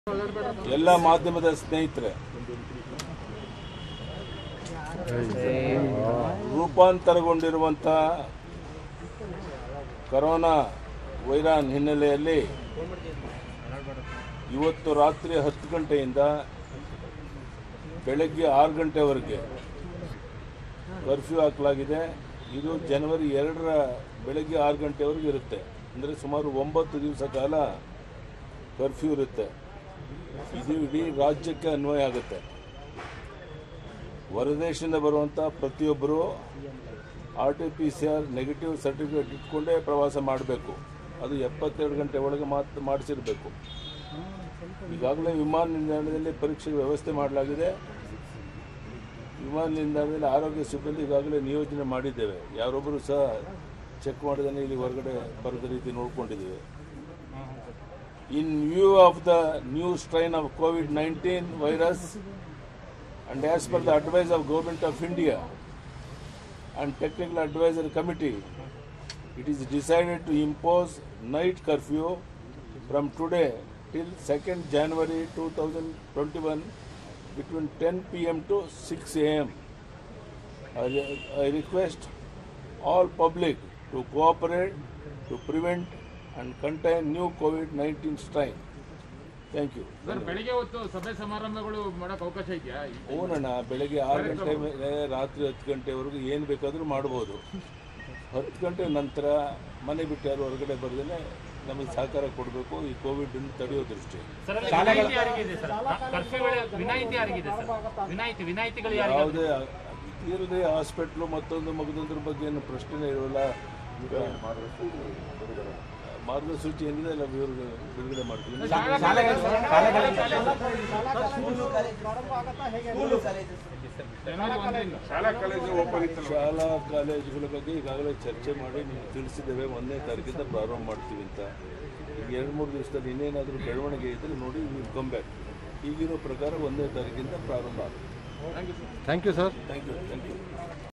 ಎಲ್ಲ ಮಾಧ್ಯಮದ ಸ್ನೇಹಿತರೆ ರೂಪಾಂತರಗೊಂಡಿರುವಂಥ ಕರೋನಾ ವೈರಾನ್ ಹಿನ್ನೆಲೆಯಲ್ಲಿ ಇವತ್ತು ರಾತ್ರಿ ಹತ್ತು ಗಂಟೆಯಿಂದ ಬೆಳಗ್ಗೆ ಆರು ಗಂಟೆವರೆಗೆ ಕರ್ಫ್ಯೂ ಹಾಕಲಾಗಿದೆ ಇದು ಜನವರಿ ಎರಡರ ಬೆಳಗ್ಗೆ ಆರು ಗಂಟೆವರೆಗೆ ಇರುತ್ತೆ ಅಂದರೆ ಸುಮಾರು ಒಂಬತ್ತು ದಿವಸ ಕಾಲ ಕರ್ಫ್ಯೂ ಇರುತ್ತೆ ಇದು ಇಡೀ ರಾಜ್ಯಕ್ಕೆ ಅನ್ವಯ ಆಗುತ್ತೆ ಹೊರದೇಶದಿಂದ ಬರುವಂಥ ಪ್ರತಿಯೊಬ್ಬರು R T P C R negative certificate ಇಟ್ಕೊಂಡೇ ಪ್ರವಾಸ ಮಾಡಬೇಕು ಅದು ಎಪ್ಪತ್ತೆರಡು ಗಂಟೆ ಒಳಗೆ ಮಾತ್ರ ಮಾಡಿಸಿರಬೇಕು ಈಗಾಗಲೇ ವಿಮಾನ ನಿಲ್ದಾಣದಲ್ಲಿ ಪರೀಕ್ಷೆಗೆ ವ್ಯವಸ್ಥೆ ಮಾಡಲಾಗಿದೆ ವಿಮಾನ ನಿಲ್ದಾಣದಲ್ಲಿ ಆರೋಗ್ಯ ಸಿಬ್ಬಂದಿ ಈಗಾಗಲೇ ನಿಯೋಜನೆ ಮಾಡಿದ್ದೇವೆ ಯಾರೊಬ್ಬರು ಸಹ ಚೆಕ್ ಮಾಡಿದಾನೆ ಇಲ್ಲಿ ಹೊರಗಡೆ ಬರದ ರೀತಿ ನೋಡ್ಕೊಂಡಿದ್ದೇವೆ in view of the new strain of COVID nineteen virus and as per the advice of Government of India and Technical Advisory Committee, it is decided to impose night curfew from today till 2nd January 2021 between 10 pm to 6 am. I, I request all public to cooperate to prevent and contain new COVID-19 strain. Thank you. Sir ಬೆಳಿಗ್ಗೆ ಹೊತ್ತು ಸಭೆ ಸಮಾರಂಭಗಳು ಮಾಡಕ್ ಅವಕಾಶ ಇದೆಯಾ ಹೂನಣ್ಣ ಬೆಳಗ್ಗೆ ಆರು ಗಂಟೆ ಮೇಲೆ ರಾತ್ರಿ ಹತ್ತು ಗಂಟೆವರೆಗೂ ಏನು ಬೇಕಾದರೂ ಮಾಡ್ಬೋದು ಹತ್ತು ಗಂಟೆ ನಂತರ ಮನೆ ಬಿಟ್ಟು ಯಾರು ಹೊರಗಡೆ ಬರ್ದೇ ನಮಗೆ ಸಹಕಾರ ಕೊಡಬೇಕು ಈ ಕೋವಿಡ್ ತಡೆಯೋ ದೃಷ್ಟಿ ಸರ್ ಅಲ್ಲಿ ವಿನಾಯಿತಿ ಯಾರಿಗಿದೆ ಸರ್ ಕರ್ಫ್ಯೂ ವೇಳೆ ವಿನಾಯಿತಿ ಯಾರಿಗಿದೆ ಸರ್ ವಿನಾಯಿತಿ ವಿನಾಯಿತಿಗಳು ಯಾರಿಗೆ ಯಾವುದೇ ಇರದೆ ಹಾಸ್ಪಿಟ್ಲು ಮತ್ತೊಂದು ಮಗದೊಂದ್ರ ಬಗ್ಗೆ ಏನು ಪ್ರಶ್ನೆ ಇರೋಲ್ಲ ಮಾರ್ಗಸೂಚಿ ಏನಿದೆ ಎಲ್ಲ ಇವ್ರಿಗೆ ಬಿಡುಗಡೆ ಮಾಡ್ತೀವಿ ಶಾಲಾ ಕಾಲೇಜುಗಳ ಬಗ್ಗೆ ಈಗಾಗಲೇ ಚರ್ಚೆ ಮಾಡಿ ನೀವು ತಿಳಿಸಿದ್ದೇವೆ ಒಂದನೇ ತಾರೀಕಿಂದ ಪ್ರಾರಂಭ ಮಾಡ್ತೀವಿ ಅಂತ ಈಗ ಎರಡು ಮೂರು ದಿವಸದಲ್ಲಿ ಇನ್ನೇನಾದರೂ ಬೆಳವಣಿಗೆ ಇದ್ದರೆ ನೋಡಿ ನೀವು ಕಂಬ್ಯಾಕ್ ಈಗಿರೋ ಪ್ರಕಾರ ಒಂದನೇ ತಾರೀಕಿಂದ ಪ್ರಾರಂಭ ಆಗುತ್ತೆ thank you sir thank you thank you